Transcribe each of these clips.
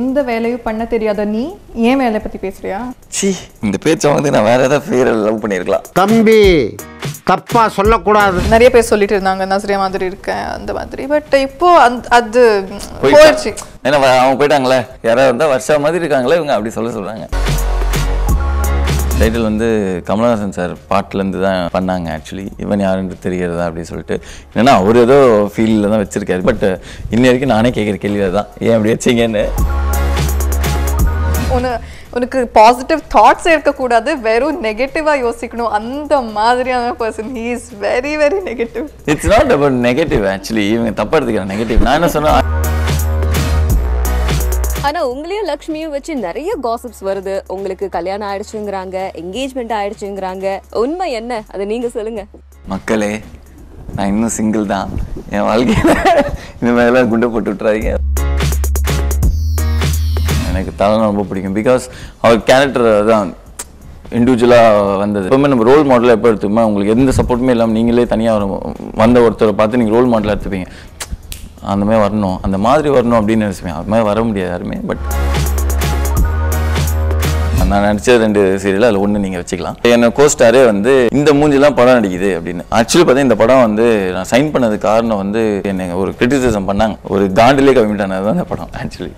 எந்த வேலையும் பண்ண தெரியாத நீ ஏன் வேலையை பற்றி பேசுறியா சி இந்த பேச்சை வந்து நான் வேற ஏதாவது பேரை லவ் பண்ணியிருக்கலாம் தம்பி தப்பா சொல்லக்கூடாது நிறைய பேர் சொல்லிட்டு இருந்தாங்க நஸ்ரியா மாதிரி இருக்கேன் அந்த மாதிரி பட் இப்போ அந்த அது போயிட்டா. போயிடுச்சு ஏன்னா வ- அவங்க போயிட்டாங்களே யாராவது இருந்தால் வருஷா மாதிரி இருக்காங்களே இவங்க அப்படி சொல்ல சொல்கிறாங்க டைட்டில் வந்து கமலஹாசன் சார் பாட்டுலேருந்து தான் பண்ணாங்க ஆக்சுவலி இவன் யாருன்னு தெரியறதா அப்படின்னு சொல்லிட்டு ஏன்னா அவர் ஏதோ ஃபீல்டில் தான் வச்சிருக்காரு பட் இன்ன வரைக்கும் நானே கேட்குற கேள்வி தான் ஏன் அப்படி வச்சீங்கன்னு உன உனக்கு பாசிட்டிவ் தாட்ஸ் இருக்கக்கூடாது வெறும் நெகட்டிவாக யோசிக்கணும் அந்த மாதிரியான person he is very very negative it's not about negative actually இவங்க தப்பா எடுத்துக்கிறேன் நெகட்டிவ் நான் என்ன சொன்னேன் ஆனா உங்களையும் லக்ஷ்மியும் வச்சு நிறைய காசிப்ஸ் வருது உங்களுக்கு கல்யாணம் ஆயிடுச்சுங்கிறாங்க என்கேஜ்மெண்ட் ஆயிடுச்சுங்கிறாங்க உண்மை என்ன அதை நீங்க சொல்லுங்க மக்களே நான் இன்னும் சிங்கிள் தான் என் வாழ்க்கையில் இந்த மாதிரிலாம் குண்டை போட்டு விட்றாதீங்க எனக்கு தலை ரொம்ப பிடிக்கும் பிகாஸ் அவர் கேரக்டர் தான் இண்டிவிஜுவலாக வந்தது எப்பவுமே நம்ம ரோல் மாடலாக எப்போ எடுத்துக்கோமா உங்களுக்கு எந்த சப்போர்ட்டுமே இல்லாமல் நீங்களே தனியாக வந்த ஒருத்தரை பார்த்து நீங்கள் ரோல் மாடலாக எடுத்துப்பீங்க அந்த மாதிரி வரணும் அந்த மாதிரி வரணும் அப்படின்னு நினச்சிப்பேன் அது மாதிரி வர முடியாது யாருமே பட் நான் நடிச்ச ரெண்டு சீரியல் அதில் ஒன்று நீங்கள் வச்சுக்கலாம் என்ன கோஸ்டாரே வந்து இந்த மூஞ்சிலாம் படம் நடிக்குது அப்படின்னு ஆக்சுவலி பார்த்தா இந்த படம் வந்து நான் சைன் பண்ணது காரணம் வந்து என்னை ஒரு கிரிட்டிசிசம் பண்ணாங்க ஒரு காண்டிலே கம்மிட் ஆனது தான் இந்த படம் actually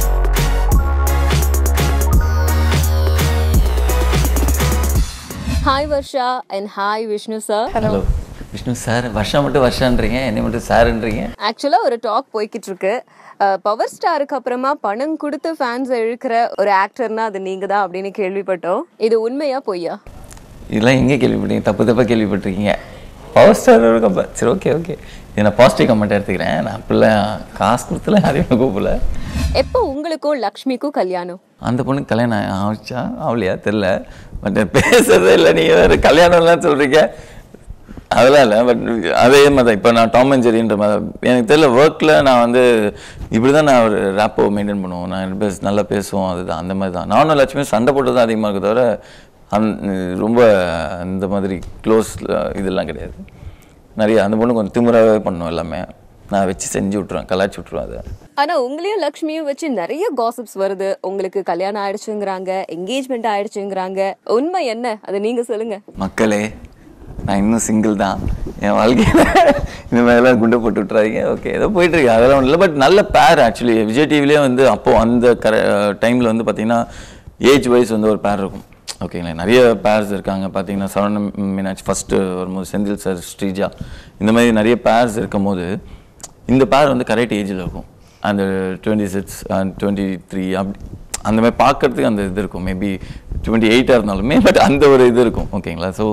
hi Varsha and hi Vishnu sir hello Vishnu sir வருஷம் மட்டும் வருஷன்றீங்க என்னை மட்டும் சார்ன்றீங்க ஆக்சுவலா ஒரு டாக் போய்கிட்டு இருக்கு பவர் ஸ்டாருக்கு அப்புறமா பணம் கொடுத்து ஃபேன்ஸ் இழுக்கிற ஒரு ஆக்டர்னா அது நீங்க தான் அப்படின்னு கேள்விப்பட்டோம் இது உண்மையா பொய்யா இதெல்லாம் எங்கே கேள்விப்பட்டீங்க தப்பு தப்பாக கேள்விப்பட்டிருக்கீங்க பவர் ஸ்டார் கப்ப சரி ஓகே ஓகே இதை நான் பாசிட்டிவ் கமெண்ட் எடுத்துக்கிறேன் நான் அப்படிலாம் காசு கொடுத்துல யாரையும் கூப்பிடல எப்போ உங்களுக்கும் லக்ஷ்மிக்கும் கல்யாணம் அந்த பொண்ணுக்கு கல்யாணம் ஆச்சா ஆகலையா தெரில பட் பேசுறதே இல்லை நீங்கள் வேறு கல்யாணம்லாம் சொல்கிறீங்க அதெல்லாம் இல்லை பட் அதே மாதிரி தான் இப்போ நான் டாம் அண்ட் ஜெரின்ற மாதிரி எனக்கு தெரியல ஒர்க்கில் நான் வந்து இப்படி தான் நான் ஒரு ரேப்போ மெயின்டைன் பண்ணுவோம் நான் பேச நல்லா பேசுவோம் அதுதான் அந்த மாதிரி தான் நானும் லட்சுமி சண்டை போட்டு தான் அதிகமாக இருக்க தவிர அந் ரொம்ப அந்த மாதிரி க்ளோஸ் இதெல்லாம் கிடையாது நிறைய அந்த பொண்ணு கொஞ்சம் திமிராகவே பண்ணும் எல்லாமே நான் வச்சு செஞ்சு விட்ருவேன் கலாய்ச்சி விட்ருவேன் அதை ஆனா உங்களையும் லக்ஷ்மியும் வச்சு நிறைய காசிப்ஸ் வருது உங்களுக்கு கல்யாணம் ஆயிடுச்சுங்கிறாங்க என்கேஜ்மெண்ட் ஆயிடுச்சுங்கிறாங்க உண்மை என்ன அதை நீங்க சொல்லுங்க மக்களே நான் இன்னும் சிங்கிள் தான் என் வாழ்க்கையில் இந்த மாதிரிலாம் குண்டை போட்டு விட்றாதீங்க ஓகே ஏதோ போயிட்டு இருக்கு அதெல்லாம் ஒன்றும் இல்லை பட் நல்ல பேர் ஆக்சுவலி விஜய் டிவிலே வந்து அப்போது அந்த கர டைமில் வந்து பார்த்தீங்கன்னா ஏஜ் வைஸ் வந்து ஒரு பேர் இருக்கும் ஓகேங்களா நிறைய பேர்ஸ் இருக்காங்க பார்த்தீங்கன்னா சரவண மீனாட்சி ஃபஸ்ட்டு வரும்போது செந்தில் சார் ஸ்ரீஜா இந்த மாதிரி நிறைய பேர்ஸ் இருக்கும் போது இந்த பேர் வந்து கரெக்ட் ஏஜில் இருக்கும் அந்த டுவெண்ட்டி சிக்ஸ் டுவெண்ட்டி த்ரீ அப்படி அந்த மாதிரி பார்க்கறதுக்கு அந்த இது இருக்கும் மேபி டுவெண்ட்டி எயிட்டாக இருந்தாலுமே பட் அந்த ஒரு இது இருக்கும் ஓகேங்களா ஸோ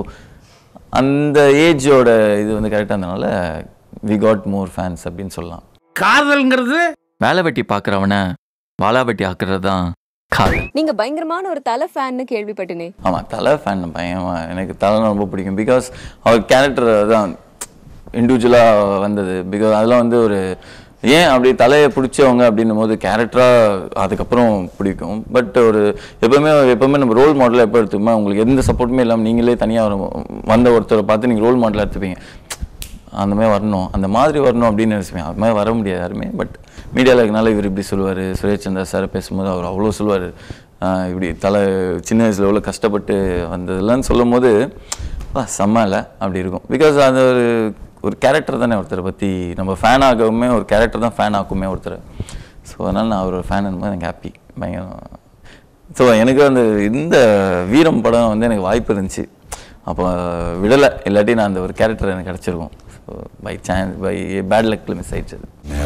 அந்த ஏஜோட இது வந்து கரெக்டாக இருந்தனால வி காட் மோர் ஃபேன்ஸ் அப்படின்னு சொல்லலாம் காதல்ங்கிறது வேலை வெட்டி பார்க்குறவனை வாழா வெட்டி ஆக்குறது தான் காதல் நீங்க பயங்கரமான ஒரு தலை ஃபேன்னு கேள்விப்பட்டனே ஆமாம் தலை ஃபேன் பையன் எனக்கு தலை ரொம்ப பிடிக்கும் பிகாஸ் அவர் கேரக்டர் தான் இண்டிவிஜுவலாக வந்தது பிகாஸ் அதெல்லாம் வந்து ஒரு ஏன் அப்படி தலையை பிடிச்சவங்க அப்படின்னும் போது கேரக்டராக அதுக்கப்புறம் பிடிக்கும் பட் ஒரு எப்பவுமே எப்பவுமே நம்ம ரோல் மாடலாக எப்போ எடுத்துக்கோமா உங்களுக்கு எந்த சப்போர்ட்டுமே இல்லாமல் நீங்களே தனியாக வந்த ஒருத்தரை பார்த்து நீங்கள் ரோல் மாடலாக எடுத்துப்பீங்க அந்த மாதிரி வரணும் அந்த மாதிரி வரணும் அப்படின்னு நினச்சிப்பேன் அது மாதிரி வர முடியாது யாருமே பட் மீடியாவில் இருக்கனால இவர் இப்படி சொல்லுவார் சுரேஷ் சந்திரா சார் பேசும்போது அவர் அவ்வளோ சொல்லுவார் இப்படி தலை சின்ன வயசில் எவ்வளோ கஷ்டப்பட்டு வந்ததெல்லாம் சொல்லும் போது வா செம்ம இல்லை அப்படி இருக்கும் பிகாஸ் அது ஒரு ஒரு கேரக்டர் தானே ஒருத்தரை பற்றி நம்ம ஃபேன் ஆகவுமே ஒரு கேரக்டர் தான் ஃபேன் ஆக்குமே ஒருத்தர் ஸோ அதனால் நான் ஒரு ஃபேன் போது எனக்கு ஹாப்பி பயங்கரம் ஸோ எனக்கு அந்த இந்த வீரம் படம் வந்து எனக்கு வாய்ப்பு இருந்துச்சு அப்போ விடலை இல்லாட்டி நான் அந்த ஒரு கேரக்டர் எனக்கு கிடச்சிருக்கும் so by chance by bad லக்கில் மிஸ் ஆயிடுச்சு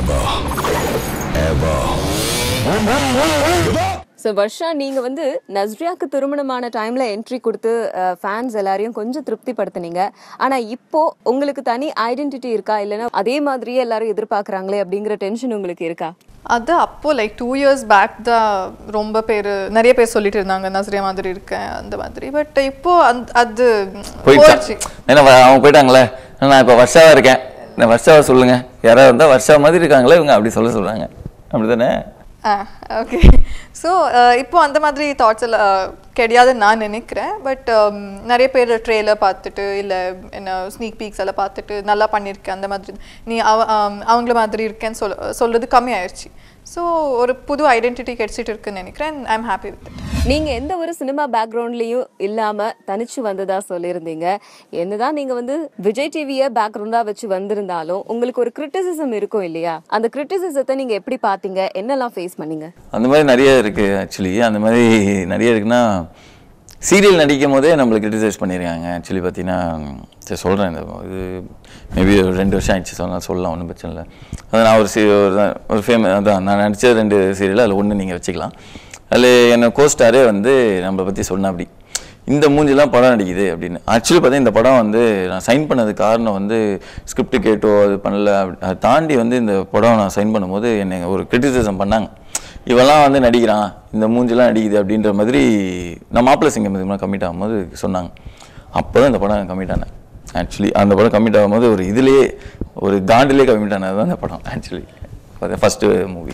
அது ஸோ வர்ஷா நீங்க வந்து நஸ்ரியாக்கு திருமணமான டைம்ல என்ட்ரி கொடுத்து ஃபேன்ஸ் எல்லாரையும் கொஞ்சம் திருப்திப்படுத்துனீங்க ஆனா இப்போ உங்களுக்கு தனி ஐடென்டிட்டி இருக்கா இல்லைன்னா அதே மாதிரியே எல்லாரும் எதிர்பார்க்கறாங்களே அப்படிங்கிற டென்ஷன் உங்களுக்கு இருக்கா அது அப்போ லைக் டூ இயர்ஸ் பேக் தான் ரொம்ப பேர் நிறைய பேர் சொல்லிட்டு இருந்தாங்க நஸ்ரியா மாதிரி இருக்கேன் அந்த மாதிரி பட் இப்போ அந்த அது போயிடுச்சா போயிடுச்சு ஏன்னா வ- அவங்க போயிட்டாங்களே நான் இப்போ வருஷாவா இருக்கேன் நான் வருஷாவா சொல்லுங்க யாராவது இருந்தால் வருஷா மாதிரி இருக்காங்களே இவங்க அப்படி சொல்ல சொல்கிறாங்க அப்படி தானே ஆ ஓகே ஸோ இப்போ அந்த மாதிரி தாட்ஸ் எல்லாம் கிடையாதுன்னு நான் நினைக்கிறேன் பட் நிறைய பேர் ட்ரெய்லர் பார்த்துட்டு இல்லை என்ன ஸ்னீக் பீக்ஸ் எல்லாம் பார்த்துட்டு நல்லா பண்ணியிருக்கேன் அந்த மாதிரி நீ அவ um, அவங்கள மாதிரி இருக்கேன்னு சொல் சொல்கிறது கம்மி ஆயிடுச்சு ஸோ ஒரு புது ஐடென்டிட்டி கிடைச்சிட்டு இருக்குன்னு நினைக்கிறேன் ஐ எம் ஹாப்பி வித் நீங்க எந்த ஒரு சினிமா பேக்ரவுண்ட்லயும் இல்லாம தனிச்சு வந்ததா சொல்லியிருந்தீங்க என்னதான் நீங்க வந்து விஜய் டிவிய பேக்ரவுண்டா வச்சு வந்திருந்தாலும் உங்களுக்கு ஒரு கிரிட்டிசிசம் இருக்கும் இல்லையா அந்த கிரிட்டிசிசத்தை நீங்க எப்படி பாத்தீங்க என்னெல்லாம் ஃபேஸ் பண்ணீங்க அந்த மாதிரி நிறைய இருக்குது ஆக்சுவலி அந்த மாதிரி நிறைய இருக்குன்னா சீரியல் நடிக்கும் போதே நம்மளை கிரிட்டிசைஸ் பண்ணியிருக்காங்க ஆக்சுவலி பார்த்தீங்கன்னா சரி சொல்கிறேன் இந்த இது மேபி ஒரு ரெண்டு வருஷம் ஆயிடுச்சு சொல்லலாம் சொல்லலாம் ஒன்றும் பிரச்சனை இல்லை அது நான் ஒரு சீ ஒரு தான் ஒரு ஃபேமஸ் அதான் நான் நடித்த ரெண்டு சீரியல் அதில் ஒன்று நீங்கள் வச்சுக்கலாம் அதில் என்னை கோஸ்டாரே வந்து நம்மளை பற்றி சொன்ன அப்படி இந்த மூஞ்சிலாம் படம் நடிக்குது அப்படின்னு ஆக்சுவலி பார்த்தா இந்த படம் வந்து நான் சைன் பண்ணது காரணம் வந்து ஸ்கிரிப்ட் கேட்டோ அது பண்ணல அப்படி- அதை தாண்டி வந்து இந்த படம் நான் சைன் பண்ணும்போது என்னை ஒரு கிரிட்டிசிசம் பண்ணாங்க இவெல்லாம் வந்து நடிக்கிறான் இந்த மூஞ்சிலாம் நடிக்குது அப்படின்ற மாதிரி நான் மாப்பிள்ளை சிங்கம் இதுமாதிரி கம்மிட் ஆகும்போது சொன்னாங்க அப்போ தான் இந்த படம் கம்மிட் ஆனேன் ஆக்சுவலி அந்த படம் கம்மிட் ஆகும்போது ஒரு இதுலேயே ஒரு காண்டிலே கம்மிட் ஆனது தான் இந்த படம் actually first movie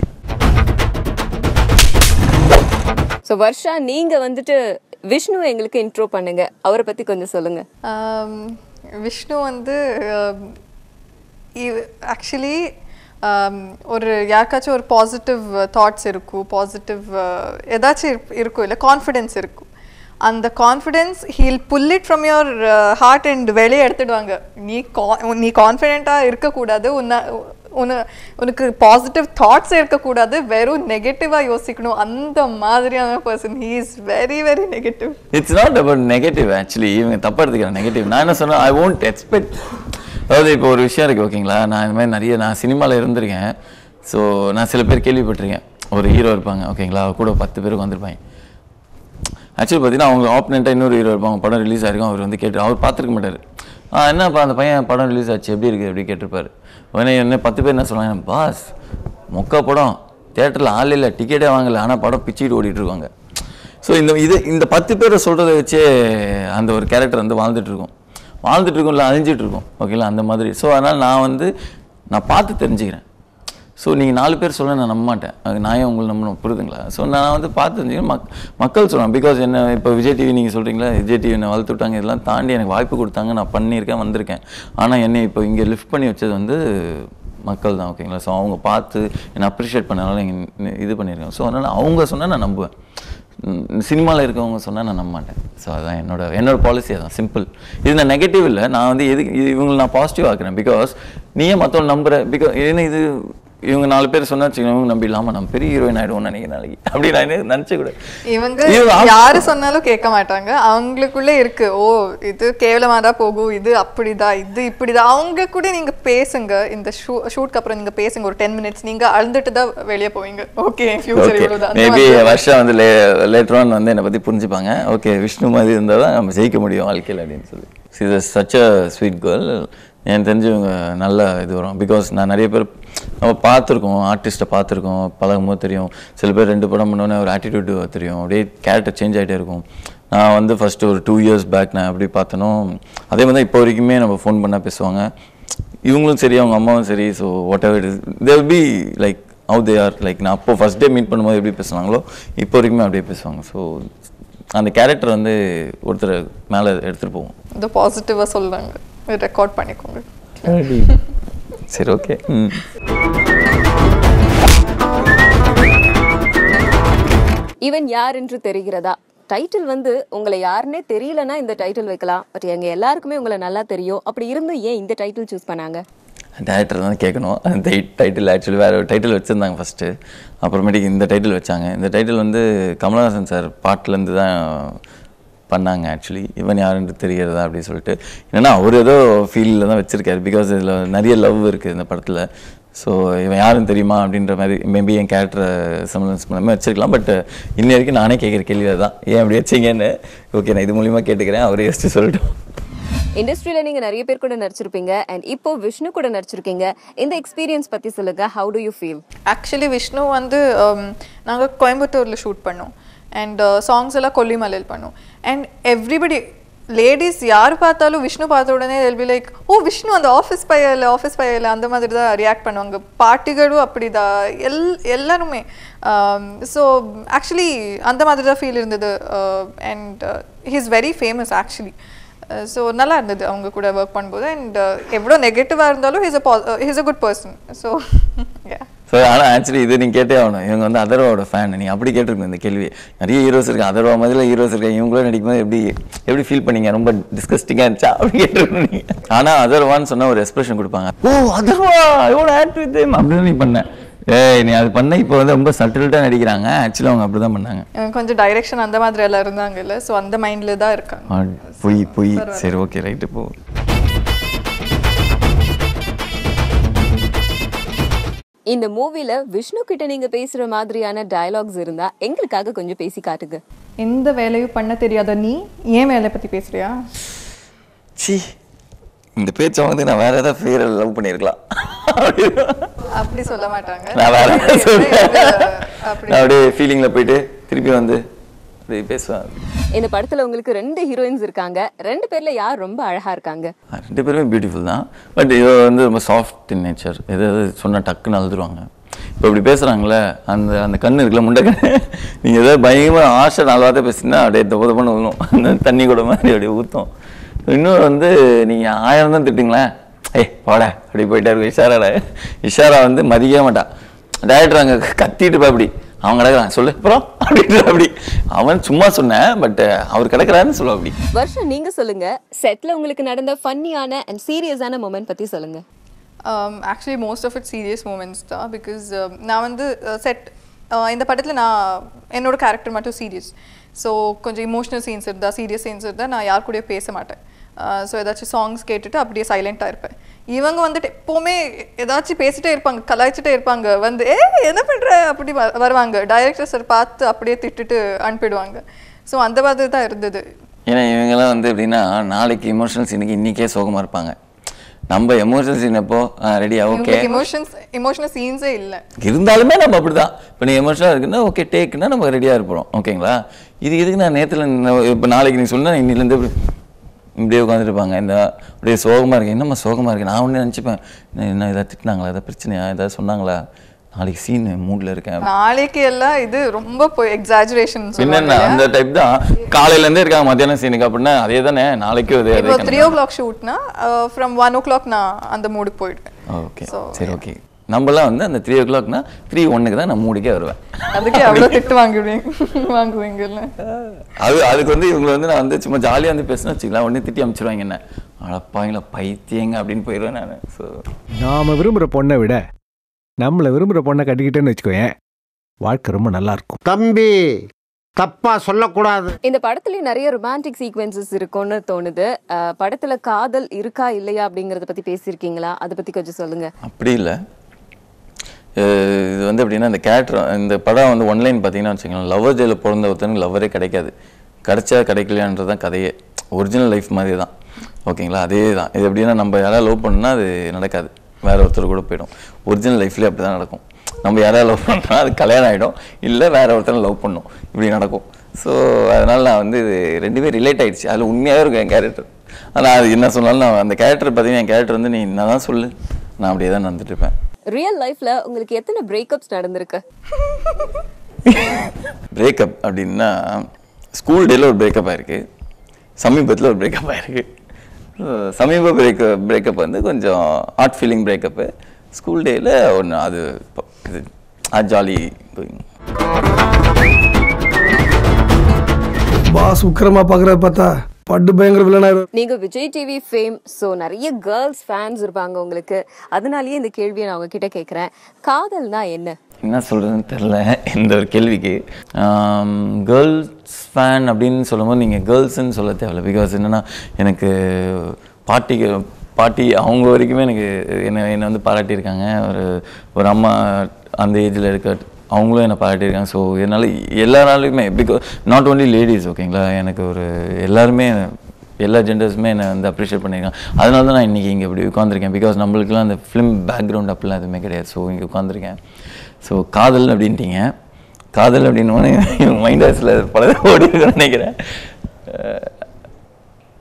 so Varsha நீங்க வந்துட்டு விஷ்ணு எங்களுக்கு இன்ட்ரோ பண்ணுங்க அவரை பத்தி கொஞ்சம் சொல்லுங்க ஆம், விஷ்ணு வந்து ஆக்சுவலி ஒரு யாருக்காச்சும் ஒரு பாசிட்டிவ் தாட்ஸ் இருக்கும் பாசிட்டிவ் ஏதாச்சும் இருப்- இருக்கும் இல்லை கான்ஃபிடென்ஸ் இருக்கும் அந்த confidence he'll pull it from your heart and வெளியே எடுத்துடுவாங்க நீ கா- நீ கான்ஃபிடென்ட்டாக இருக்கக்கூடாது உன்னை உன உனக்கு பாசிட்டிவ் தாட்ஸ் இருக்கக்கூடாது வெறும் நெகட்டிவாக யோசிக்கணும் அந்த மாதிரியான person he is very very negative it's not about negative actually இவங்க தப்பா எடுத்துக்கிறேன் நெகட்டிவ் நான் என்ன சொன்னேன் ஐ won't எக்ஸ்பெக்ட் அதாவது இப்போ ஒரு விஷயம் இருக்குது ஓகேங்களா நான் இந்த மாதிரி நிறைய நான் சினிமாவில் இருந்திருக்கேன் ஸோ நான் சில பேர் கேள்விப்பட்டிருக்கேன் ஒரு ஹீரோ இருப்பாங்க ஓகேங்களா அவர் கூட பத்து பேருக்கு வந்திருப்பாங்க ஆக்சுவலி பார்த்தீங்கன்னா அவங்க ஆப்பனண்ட்டாக இன்னொரு ஹீரோ இருப்பாங்க படம் ரிலீஸ் ஆயிருக்கும் அவர் வந்து கேட்டு அவர் பார்த்துருக்க மாட்டார் ஆ என்னப்பா அந்த பையன் படம் ரிலீஸ் ஆச்சு எப்படி இருக்குது அப்படி கேட்டிருப்பாரு உடனே என்ன பத்து பேர் என்ன சொல்லுவாங்க பாஸ் மொக்க படம் தேட்டரில் ஆள் இல்லை டிக்கெட்டே வாங்கலை ஆனால் படம் பிச்சுக்கிட்டு ஓடிட்டு இருக்காங்க ஸோ இந்த இது இந்த பத்து பேரை சொல்கிறத வச்சே அந்த ஒரு கேரக்டர் வந்து வாழ்ந்துட்டு இருக்கும் வாழ்ந்துட்டு இருக்கும் இல்லை அழிஞ்சிட்டு இருக்கும் ஓகேங்களா அந்த மாதிரி ஸோ அதனால் நான் வந்து நான் பார்த்து தெரிஞ்சுக்கிறேன் ஸோ நீங்கள் நாலு பேர் சொல்ல நான் நம்ப மாட்டேன் அது நான் ஏன் உங்களை நம்பணும் புரியுதுங்களா ஸோ நான் வந்து பார்த்து தெரிஞ்சுக்கிறேன் மக் மக்கள் சொல்லுவேன் பிகாஸ் என்ன இப்போ விஜய் டிவி நீங்கள் சொல்கிறீங்களா விஜய் டிவி என்னை வளர்த்து விட்டாங்க இதெல்லாம் தாண்டி எனக்கு வாய்ப்பு கொடுத்தாங்க நான் பண்ணியிருக்கேன் வந்திருக்கேன் ஆனால் என்னை இப்போ இங்கே லிஃப்ட் பண்ணி வச்சது வந்து மக்கள் தான் ஓகேங்களா ஸோ அவங்க பார்த்து என்னை அப்ரிஷியேட் பண்ணனால இங்கே இது பண்ணியிருக்கேன் ஸோ அதனால் அவங்க சொன்னால் நான் நம்புவேன் சினிமாவில் இருக்கவங்க சொன்னால் நான் நம்ப மாட்டேன் ஸோ அதான் என்னோட என்னோட பாலிசி அதான் சிம்பிள் இது நான் நெகட்டிவ் இல்லை நான் வந்து எது இது இவங்களை நான் பாசிட்டிவ் ஆக்குறேன் பிகாஸ் நீயே மற்றவங்க நம்புற பிகாஸ் ஏன்னா இது இவங்க நாலு பேர் சொன்னா வச்சுக்கோங்க இவங்க நம்பிடலாமா நம்ம பெரிய ஹீரோயின் ஆயிடுவோம் நினைக்கிறேன் நாளைக்கு அப்படி நான் நினச்ச கூட இவங்க இது ஆ- யாரு சொன்னாலும் கேட்க மாட்டாங்க அவங்களுக்குள்ளே இருக்கு ஓ இது கேவலமா தான் போகும் இது அப்படிதான் இது இப்படிதான் அவங்க கூட நீங்க பேசுங்க இந்த ஷூ ஷூட்க்கு அப்புறம் நீங்க பேசுங்க ஒரு டென் மினிட்ஸ் நீங்க அழுதுட்டு தான் வெளியே போவீங்க ஓகே ஃபியூச்சர் ஓகே இவ்வளவுதான் அந்த மேபி மாதிரி. வருஷம் வந்து லே லேட்டர் ஆன் வந்து என்னை பற்றி புரிஞ்சுப்பாங்க ஓகே விஷ்ணு மாதிரி இருந்தால் தான் நம்ம ஜெயிக்க முடியும் வாழ்க்கையில் அப்படின்னு சொல்லி இது சச் அ ஸ்வீட் கேர்ள் எனக்கு தெரிஞ்சு இவங்க நல்ல இது வரும் பிகாஸ் நான் நிறைய பேர் நம்ம பார்த்துருக்கோம் ஆர்டிஸ்ட்டை பார்த்துருக்கோம் பழகும்போது தெரியும் சில பேர் ரெண்டு படம் பண்ணோன்னே ஒரு ஆட்டிடியூட் தெரியும் அப்படியே கேரக்டர் சேஞ்ச் ஆகிட்டே இருக்கும் நான் வந்து ஃபஸ்ட்டு ஒரு டூ இயர்ஸ் பேக் நான் எப்படி பார்த்தனோ அதே மாதிரி தான் இப்போ வரைக்குமே நம்ம ஃபோன் பண்ணால் பேசுவாங்க இவங்களும் சரி அவங்க அம்மாவும் சரி so whatever it they'll be like how they are like நான் அப்போ ஃபஸ்ட் டே மீட் பண்ணும்போது எப்படி பேசுனாங்களோ இப்போ வரைக்குமே அப்படியே பேசுவாங்க ஸோ அந்த கேரக்டர் வந்து ஒருத்தர் மேலே எடுத்துகிட்டு போவோம் இது பாசிட்டிவா சொல்றாங்க ரெக்கார்ட் பண்ணிக்கோங்க சரி ஓகே ம் இவன் யார் என்று தெரிகிறதா டைட்டில் வந்து உங்களை யாருன்னே தெரியலனா இந்த டைட்டில் வைக்கலாம் பட் எங்க எல்லாருக்குமே உங்களை நல்லா தெரியும் அப்படி இருந்தும் ஏன் இந்த டைட்டில் சூஸ் பண்ணாங்க டேரக்டர் தான் கேட்கணும் அந்த டைட்டில் ஆக்சுவலி வேறு ஒரு டைட்டில் வச்சுருந்தாங்க ஃபஸ்ட்டு அப்புறமேட்டுக்கு இந்த டைட்டில் வச்சாங்க இந்த டைட்டில் வந்து கமலஹாசன் சார் பாட்டிலேருந்து தான் பண்ணாங்க ஆக்சுவலி இவன் யாருன்னு தெரிகிறதா அப்படின்னு சொல்லிட்டு என்னன்னா அவர் ஏதோ ஃபீல்டில் தான் வச்சுருக்காரு பிகாஸ் இதில் நிறைய லவ் இருக்குது இந்த படத்தில் ஸோ இவன் யாருன்னு தெரியுமா அப்படின்ற மாதிரி மேபி என் கேரக்டரை சம்பளம் பண்ணாமல் வச்சிருக்கலாம் பட் இன்ன வரைக்கும் நானே கேட்குற கேள்வி தான் ஏன் அப்படி வச்சீங்கன்னு ஓகே நான் இது மூலிமா கேட்டுக்கிறேன் அவரே யோசிச்சு சொல்லட்டும் இண்டஸ்ட்ரியில நீங்க நிறைய பேர் கூட நடிச்சிருப்பீங்க அண்ட் இப்போ விஷ்ணு கூட நடிச்சிருக்கீங்க இந்த எக்ஸ்பீரியன்ஸ் பத்தி சொல்லுங்க how do you feel actually Vishnu வந்து நாங்கள் கோயம்புத்தூரில் ஷூட் பண்ணோம் அண்ட் சாங்ஸ் எல்லாம் கொல்லிமலையில் பண்ணோம் அண்ட் எவ்ரிபடி லேடிஸ் யார் பார்த்தாலும் விஷ்ணு பார்த்த உடனே எல்பி லைக் ஓ விஷ்ணு அந்த ஆஃபீஸ் பையல ஆஃபீஸ் பையல அந்த மாதிரி தான் ரியாக்ட் பண்ணுவாங்க பாட்டிகளும் அப்படிதான் எல் எல்லாருமே ஸோ ஆக்சுவலி அந்த மாதிரி தான் ஃபீல் இருந்தது and he is very famous actually so நல்லா இருந்தது அவங்க கூட ஒர்க் பண்ணும்போது அண்ட் எவ்வளோ நெகட்டிவாக இருந்தாலும் his uh his uh good person so so ஆனால் ஆக்சுவலி இது நீ கேட்டே ஆகணும் இவங்க வந்து அதர்வாவோட ஃபேன் நீ அப்படி கேட்டிருக்கணும் இந்த கேள்வி நிறைய ஹீரோஸ் இருக்காங்க அதர்வா மாதிரில ஹீரோஸ் இருக்காங்க இவங்களும் நடிக்கும்போது எப்படி எப்படி ஃபீல் பண்ணீங்க ரொம்ப டிஸ்கஸ்டிங்காக இருந்துச்சா அப்படி கேட்டிருக்கணும் நீ ஆனால் அதர்வான்னு சொன்னால் ஒரு எக்ஸ்பிரஷன் கொடுப்பாங்க ஓ அதர்வா எவ்வளோ ஆக்ட் வித் அப்படின்னு நீ பண்ண ஏய் நீ அது பண்ண இப்போ வந்து ரொம்ப சட்டில்ட்டாக நடிக்கிறாங்க ஆக்சுவலி அவங்க அப்படி தான் பண்ணாங்க கொஞ்சம் டைரெக்ஷன் அந்த மாதிரி எல்லாம் இருந்தாங்கல்ல ஸோ அந்த மைண்டில் தான் இருக்காங்க ஆ, பொய் பொய் சரி ஓகே ரைட்டு போ இந்த மூவில விஷ்ணு கிட்ட நீங்க பேசுற மாதிரியான டயலாக்ஸ் இருந்தா எங்களுக்காக கொஞ்சம் பேசி காட்டுங்க எந்த வேலையும் பண்ண தெரியாத நீ ஏன் வேலையை பற்றி பேசுறியா சி இந்த பேச்சை வந்து நான் வேற ஏதாவது பேரை லவ் பண்ணியிருக்கலாம் அப்படி சொல்ல மாட்டாங்க நான் வேற ஏதாவது சொல்றேன். அப்படி நான் அப்படியே ஃபீலிங்கில் போயிட்டு திருப்பி வந்து அப்படி பேசுவேன் இந்த படத்துல உங்களுக்கு ரெண்டு ஹீரோயின்ஸ் இருக்காங்க ரெண்டு பேர்ல யார் ரொம்ப அழகா இருக்காங்க ரெண்டு பேருமே பியூட்டிஃபுல் தான் பட் இது வந்து ரொம்ப சாஃப்ட் இன் நேச்சர் எதாவது சொன்னால் டக்குன்னு அழுதுருவாங்க இப்போ இப்படி பேசுகிறாங்களே அந்த அந்த கண்ணு இருக்குல்ல முண்டை கண்ணு நீங்கள் ஏதாவது பயங்கரமாக ஆசை நாலு வார்த்தை பேசினா அப்படியே தப்பு தப்புன்னு விழும் அந்த தண்ணி கூட மாதிரி அப்படியே ஊற்றும் இன்னொரு வந்து நீங்கள் ஆயிரம் தான் திட்டுங்களேன் ஏய் போட அப்படி போயிட்டே இருக்கும் இஷாராட இஷாரா வந்து மதிக்கவே மாட்டா டேரக்டர் அங்கே கத்திட்டு இருப்பா அப்படி அவன் கிடக்குறான் சொல்லு அப்புறம் அப்படின்ற அப்படி அவன் சும்மா சொன்னேன் பட் அவர் கிடக்குறாருன்னு சொல்லுவா அப்படி வருஷம் நீங்க சொல்லுங்க செட்ல உங்களுக்கு நடந்த ஃபன்னியான அண்ட் சீரியஸான மொமெண்ட் பத்தி சொல்லுங்க actually most of it serious moments தான் பிகாஸ் நான் வந்து செட் இந்த படத்தில் நான் என்னோட கேரக்டர் மட்டும் சீரியஸ் ஸோ கொஞ்சம் இமோஷனல் சீன்ஸ் இருந்தால் சீரியஸ் சீன்ஸ் இருந்தால் நான் யார் கூடயும் பேச மாட்டேன் ஸோ ஏதாச்சும் சாங்ஸ் கேட்டுட்டு அப்படியே சைலண்ட்டாக இருப்பேன் இவங்க வந்துட்டு எப்போவுமே ஏதாச்சும் பேசிட்டே இருப்பாங்க கலாய்ச்சிட்டே இருப்பாங்க வந்து ஏ என்ன பண்ணுற அப்படி வ- வருவாங்க டைரக்டர் சார் பார்த்து அப்படியே திட்டுட்டு அனுப்பிடுவாங்க ஸோ அந்த மாதிரி தான் இருந்தது ஏன்னா இவங்கெல்லாம் வந்து எப்படின்னா நாளைக்கு இமோஷனல் சீனுக்கு இன்றைக்கே சோகமாக இருப்பாங்க நம்ம எமோஷனல் சீன் எப்போ ரெடியா ஓகே உங்களுக்கு இமோஷன்ஸ் இமோஷனல் சீன்ஸே இல்லை இருந்தாலுமே நம்ம அப்படிதான் இப்போ நீ எமோஷனலாக இருக்குன்னா ஓகே டேக்குன்னா நம்ம ரெடியாக இருப்போம் ஓகேங்களா இது இதுக்கு நான் நேற்றுல இப்போ நாளைக்கு நீ சொன்னால் இன்னிலேருந்து இப்படி இப்படியே உட்காந்துருப்பாங்க இந்த அப்படியே சோகமாக இருக்கு என்னம்மா சோகமாக இருக்கு நான் ஒன்று நினச்சிப்பேன் என்ன என்ன ஏதாவது திட்டினாங்களா ஏதாவது பிரச்சனையா ஏதாவது சொன்னாங்களா நாளைக்கு சீன் மூடில் இருக்கேன் நாளைக்கு எல்லாம் இது ரொம்ப எக்ஸாஜுரேஷன் என்னென்ன அந்த டைப் தான் காலையிலேருந்தே இருக்காங்க மத்தியானம் சீனுக்கு அப்படின்னா அதே தானே நாளைக்கும் அதே இப்போ அதே த்ரீ ஓ கிளாக் ஷூட்னா ஃப்ரம் ஒன் ஓ கிளாக் நான் அந்த மூடுக்கு போயிடுவேன் ஓகே So, சரி ஓகே நம்மலாம் வந்து அந்த த்ரீ ஓ கிளாக்னா த்ரீ ஒன்றுக்கு தான் நான் மூடிக்கே வருவேன் அதுக்கு அவ்வளோ திட்டு வாங்குவீங்க வாங்குவீங்கல்ல அது அதுக்கு வந்து இவங்க வந்து நான் வந்து சும்மா ஜாலியாக வந்து பேசினா வச்சுக்கலாம் உடனே திட்டி அனுப்பிச்சிருவாங்க என்ன அழப்பாங்களா பைத்தியங்க அப்படின்னு போயிடுவேன் நான் ஸோ நாம விரும்புகிற பொண்ணை விட நம்மளை விரும்புகிற பொண்ணை கட்டிக்கிட்டேன்னு வச்சுக்கோயேன் வாழ்க்கை ரொம்ப நல்லா இருக்கும் தம்பி தப்பா சொல்லக்கூடாது இந்த படத்துலயும் நிறைய ரொமான்டிக் சீக்வென்சஸ் இருக்கும்னு தோணுது அஹ், படத்துல காதல் இருக்கா இல்லையா அப்படிங்கறத பத்தி பேசியிருக்கீங்களா அதை பத்தி கொஞ்சம் சொல்லுங்க அப்படி இல்லை இது வந்து எப்படின்னா இந்த கேரக்டர் இந்த படம் வந்து ஒன்லைன் பார்த்தீங்கன்னா வச்சுக்கோங்களேன் லவ்வர் ஜெயிலில் பிறந்த ஒருத்தனுக்கு லவ்வரே கிடைக்காது கிடைச்சா கிடைக்கலையான்றது தான் கதையே ஒரிஜினல் லைஃப் மாதிரி தான் ஓகேங்களா அதே தான் இது எப்படின்னா நம்ம யாராவது லவ் பண்ணா அது நடக்காது வேற ஒருத்தர் கூட போயிடும் ஒரிஜினல் லைஃப்லேயே அப்படி தான் நடக்கும் நம்ம யாராவது லவ் பண்ணா அது கல்யாணம் ஆகிடும் இல்லை வேற ஒருத்தரை லவ் பண்ணும் இப்படி நடக்கும் ஸோ அதனால் நான் வந்து இது ரெண்டு பேர் ரிலேட் ஆயிடுச்சு அதில் உண்மையாகவே இருக்கும் என் கேரக்டர் ஆனால் அது என்ன சொன்னாலும் நான் அந்த கேரக்டர் பார்த்தீங்கன்னா என் கேரக்டர் வந்து நீ என்ன தான் சொல்லு நான் அப்படியே தான் நடந்துட்டு இருப்பேன் ரியல் லைஃப்ல உங்களுக்கு எத்தனை பிரேக்கப்ஸ் நடந்திருக்கு பிரேக்கப் அப்படின்னா ஸ்கூல் டேல ஒரு பிரேக்கப் ஆயிருக்கு சமீபத்தில் ஒரு பிரேக்கப் ஆயிருக்கு அஹ் சமீப பிரேக்க பிரேக்கப் வந்து கொஞ்சம் ஹார்ட் ஃபீலிங் பிரேக்கப்பு ஸ்கூல் டேயில் ஒன்று அது ப- இது ஜாலி கோயிங் பாஸ் உக்கிரமா பாக்குறத பார்த்தா பட்டு பயங்கர வில்லனாயிரும் நீங்க விஜய் டிவி ஃபேம் ஸோ நிறைய கேர்ள்ஸ் ஃபேன்ஸ் இருப்பாங்க உங்களுக்கு அதனாலயே இந்த கேள்வியை நான் உங்ககிட்ட கேட்குறேன் காதல்னா என்ன என்ன சொல்கிறதுன்னு தெரில இந்த ஒரு கேள்விக்கு கேர்ள்ஸ் ஃபேன் அப்படின்னு சொல்லும்போது நீங்கள் கேர்ள்ஸ்ன்னு சொல்ல தேவையில்ல பிகாஸ் என்னென்னா எனக்கு பாட்டிக்கு பாட்டி அவங்க வரைக்குமே எனக்கு என்னை என்னை வந்து பாராட்டியிருக்காங்க ஒரு ஒரு அம்மா அந்த ஏஜில் இருக்க அவங்களும் என்னை பாராட்டியிருக்காங்க ஸோ என்னால் எல்லாராலையுமே பிகாஸ் நாட் ஓன்லி லேடிஸ் ஓகேங்களா எனக்கு ஒரு எல்லாருமே எல்லா ஜெண்டர்ஸுமே என்னை வந்து அப்ரிஷியேட் பண்ணியிருக்காங்க அதனால தான் நான் இன்றைக்கி இங்கே இப்படி உட்காந்துருக்கேன் பிகாஸ் நம்மளுக்குலாம் அந்த ஃபிலிம் பேக்ரவுண்ட் அப்படிலாம் எதுவுமே கிடையாது ஸோ இங்கே உட்காந்துருக்கேன் ஸோ காதல் அப்படின்ட்டீங்க காதல் அப்படின்னு மைண்ட் வாய்ஸில் பல ஓடி இருக்குன்னு நினைக்கிறேன் அஹ்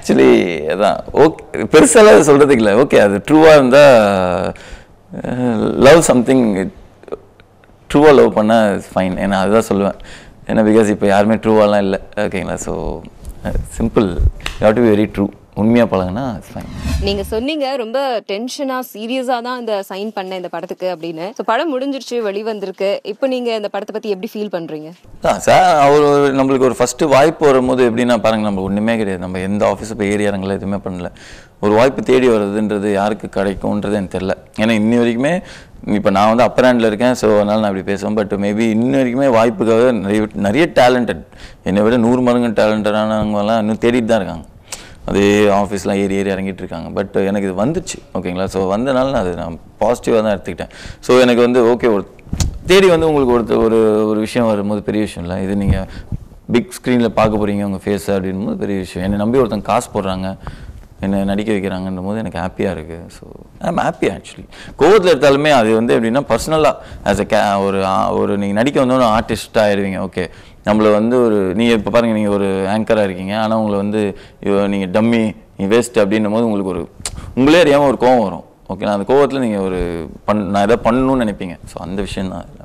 ஆக்சுவலி அதான் ஓகே பெருசாலாம் சொல்கிறதுக்கு இல்லை ஓகே அது ட்ரூவாக இருந்தால் லவ் சம்திங் ட்ரூவாக லவ் பண்ணால் ஃபைன் ஏன்னா அதுதான் சொல்லுவேன் ஏன்னா பிகாஸ் இப்போ யாருமே ட்ரூவாலாம் இல்லை ஓகேங்களா so simple you do very true உண்மையாக பழகுனா இட்ஸ் ஃபைன் நீங்க சொன்னீங்க ரொம்ப டென்ஷனா சீரியஸா தான் இந்த சைன் பண்ண இந்த படத்துக்கு அப்படின்னு ஸோ படம் முடிஞ்சிருச்சு வெளிவந்திருக்கு இப்போ நீங்க இந்த படத்தை பத்தி எப்படி ஃபீல் பண்றீங்க ஆ சார் அவர் ஒரு- நம்மளுக்கு ஒரு ஃபஸ்ட்டு வாய்ப்பு வரும்போது எப்படின்னா பாருங்க நம்ம ஒன்றுமே கிடையாது நம்ம எந்த ஆஃபீஸும் போய் ஏறி இறங்கல எதுவுமே பண்ணல ஒரு வாய்ப்பு தேடி வர்றதுன்றது யாருக்கு கிடைக்கும்ன்றது எனக்கு தெரில ஏன்னா இன்னி வரைக்குமே இப்போ நான் வந்து அப்பர் ஹேண்டில் இருக்கேன் ஸோ அதனால் நான் இப்படி பேசுவேன் பட் மேபி இன்னி வரைக்குமே வாய்ப்புக்காக நிறைய நிறைய டேலண்டட் என்னை விட நூறு மடங்கு டேலண்டடானவங்கலாம் இன்னும் தேடிட்டு தான் இருக்காங்க அதே ஆஃபீஸ்லாம் ஏறி ஏறி இறங்கிட்டு இருக்காங்க பட் எனக்கு இது வந்துச்சு ஓகேங்களா ஸோ வந்தனால நான் அது நான் பாசிட்டிவாக தான் எடுத்துக்கிட்டேன் ஸோ எனக்கு வந்து ஓகே ஒரு தேடி வந்து உங்களுக்கு ஒருத்த ஒரு ஒரு விஷயம் வரும்போது பெரிய விஷயம் இல்லை இது நீங்கள் பிக் ஸ்க்ரீனில் பார்க்க போகிறீங்க உங்கள் ஃபேஸ் அப்படின்னும் போது பெரிய விஷயம் என்னை நம்பி ஒருத்தங்க காசு போடுறாங்க என்னை நடிக்க வைக்கிறாங்கன்ற போது எனக்கு ஹாப்பியாக இருக்குது ஸோ ஐம் ஹாப்பி ஆக்சுவலி கோவத்தில் எடுத்தாலுமே அது வந்து எப்படின்னா பர்சனலாக ஆஸ் அ கே ஒரு ஆ- ஒரு நீங்கள் நடிக்க வந்தோன்னு ஆர்டிஸ்ட்டாக ஆயிடுவீங்க ஓகே நம்மளை வந்து ஒரு நீங்கள் இப்போ பாருங்கள் நீங்கள் ஒரு ஆங்கராக இருக்கீங்க ஆனால் உங்களை வந்து நீங்கள் டம்மி நீ வேஸ்ட் அப்படின்னும் போது உங்களுக்கு ஒரு உங்களே அறியாமல் ஒரு கோவம் வரும் ஓகே அந்த கோவத்தில் நீங்கள் ஒரு பண் நான் எதாவது பண்ணணும்னு நினைப்பீங்க ஸோ அந்த விஷயம் தான்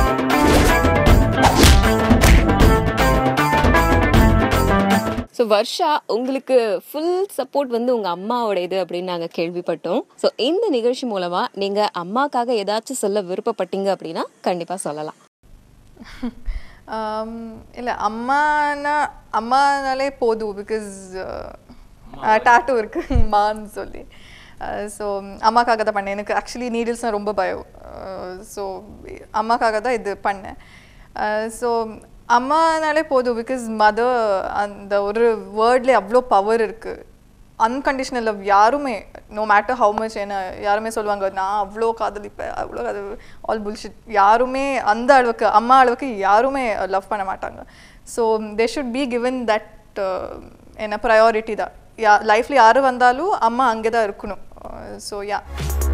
ஸோ வர்ஷா உங்களுக்கு ஃபுல் சப்போர்ட் வந்து உங்க அம்மாவோட இது அப்படின்னு நாங்க கேள்விப்பட்டோம் ஸோ இந்த நிகழ்ச்சி மூலமா நீங்க அம்மாக்காக ஏதாச்சும் சொல்ல விருப்பப்பட்டீங்க அப்படின்னா கண்டிப்பா சொல்லலாம் இல்லை அம்மானா அம்மானாலே போதும் பிகாஸ் டாட்டூ இருக்கு மான்னு சொல்லி ஸோ அம்மாக்காக தான் பண்ணேன் எனக்கு ஆக்சுவலி நீடில்ஸ்னால் ரொம்ப பயம் ஸோ அம்மாக்காக தான் இது பண்ணேன் ஸோ அம்மானாலே போதும் பிகாஸ் மதர் அந்த ஒரு வேர்ட்லேயே அவ்வளோ பவர் இருக்குது அன்கண்டிஷனல் லவ் யாருமே நோ மேட்டர் ஹவு மச் என்ன யாருமே சொல்லுவாங்க நான் அவ்வளோ காதலிப்பேன் அவ்வளோ அது ஆல் புல்ஷிட் யாருமே அந்த அளவுக்கு அம்மா அளவுக்கு யாருமே லவ் பண்ண மாட்டாங்க so they should be given that என்ன ப்ரையாரிட்டி தான் யா லைஃப்பில் யார் வந்தாலும் அம்மா அங்கே தான் இருக்கணும் ஸோ யா